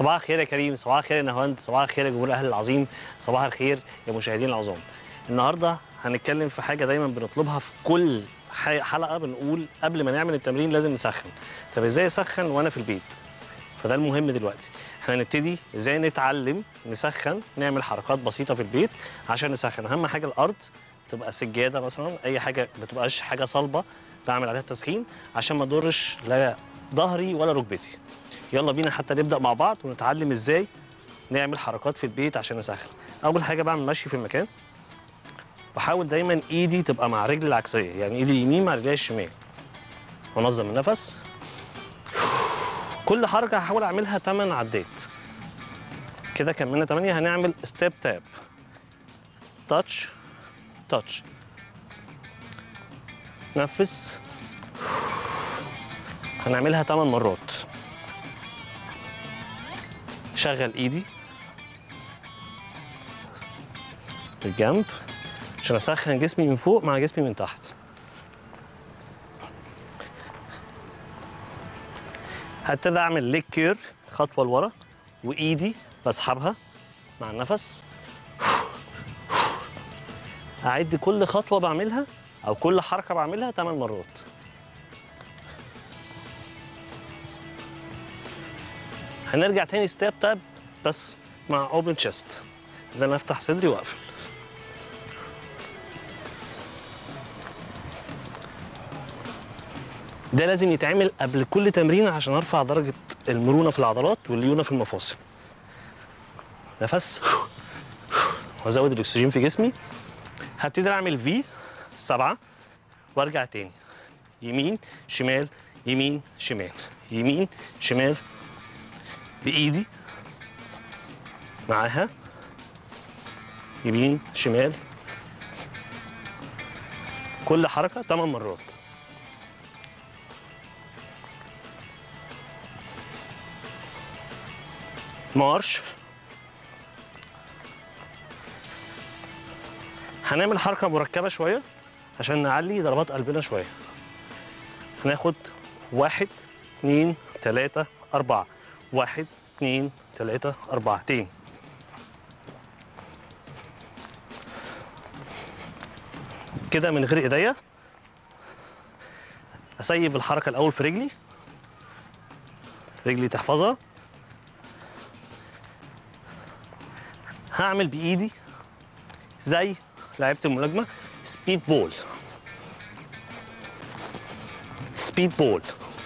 صباح الخير يا كريم صباح الخير يا نهاوند صباح الخير يا جمهور الاهلي العظيم صباح الخير يا مشاهدين العظام النهارده هنتكلم في حاجه دايما بنطلبها في كل ح- حلقه بنقول قبل ما نعمل التمرين لازم نسخن طب ازاي اسخن وانا في البيت فده المهم دلوقتي احنا هنبتدي ازاي نتعلم نسخن نعمل حركات بسيطه في البيت عشان نسخن اهم حاجه الارض تبقى سجاده مثلا اي حاجه ما تبقاش حاجه صلبه بعمل عليها تسخين عشان ما اضرش لا ظهري ولا ركبتي يلا بينا حتى نبدا مع بعض ونتعلم ازاي نعمل حركات في البيت عشان نسخن اول حاجه بعمل مشي في المكان بحاول دايما ايدي تبقى مع رجلي العكسيه يعني ايدي اليمين مع رجلي الشمال وانظم النفس كل حركه هحاول اعملها 8 عدات كده كملنا 8 هنعمل ستيب تاب تاتش تاتش نفس هنعملها 8 مرات شغل ايدي بالجنب عشان اسخن جسمي من فوق مع جسمي من تحت هبتدي اعمل ليج كير خطوه لورا وايدي بسحبها مع النفس اعد كل خطوه بعملها او كل حركه بعملها 8 مرات هنرجع تاني ستيب تاب بس مع اوبن تشيست ان انا افتح صدري واقفل ده لازم يتعمل قبل كل تمرين عشان ارفع درجه المرونه في العضلات والليونه في المفاصل نفس وازود الاكسجين في جسمي هبتدي اعمل في سبعه وارجع تاني يمين شمال يمين شمال يمين شمال بايدي معاها يمين شمال كل حركه 8 مرات مارش هنعمل حركه مركبه شويه عشان نعلي ضربات قلبنا شويه هناخد واحد اتنين تلاتة أربعة واحد اتنين تلاتة أربعة تاني كده من غير ايديا اسيب الحركه الاول في رجلي رجلي تحفظها هعمل بايدي زي لعيبه الملاكمه سبيد بول سبيد بول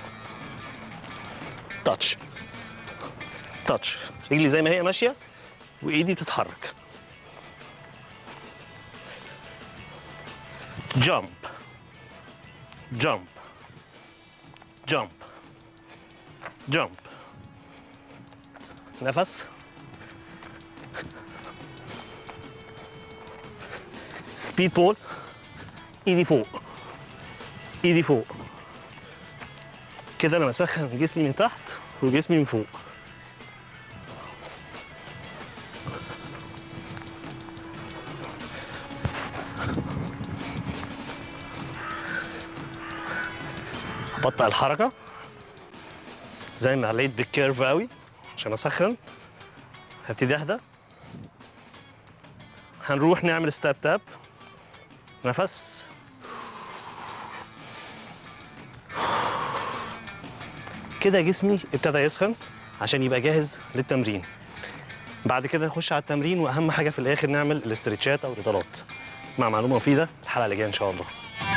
تاتش تاتش رجلي زي ما هي ماشيه وايدي بتتحرك جامب جامب جامب جامب نفس سبيد بول ايدي فوق ايدي فوق كده انا بسخن جسمي من تحت وجسمي من فوق بطأ الحركة زي ما عليت بالكيرف قوي عشان اسخن هبتدي اهدى هنروح نعمل ستاب تاب نفس كده جسمي ابتدى يسخن عشان يبقى جاهز للتمرين بعد كده نخش على التمرين واهم حاجه في الاخر نعمل الاسترتشات او الاطالات مع معلومه مفيده الحلقه اللي جايه ان شاء الله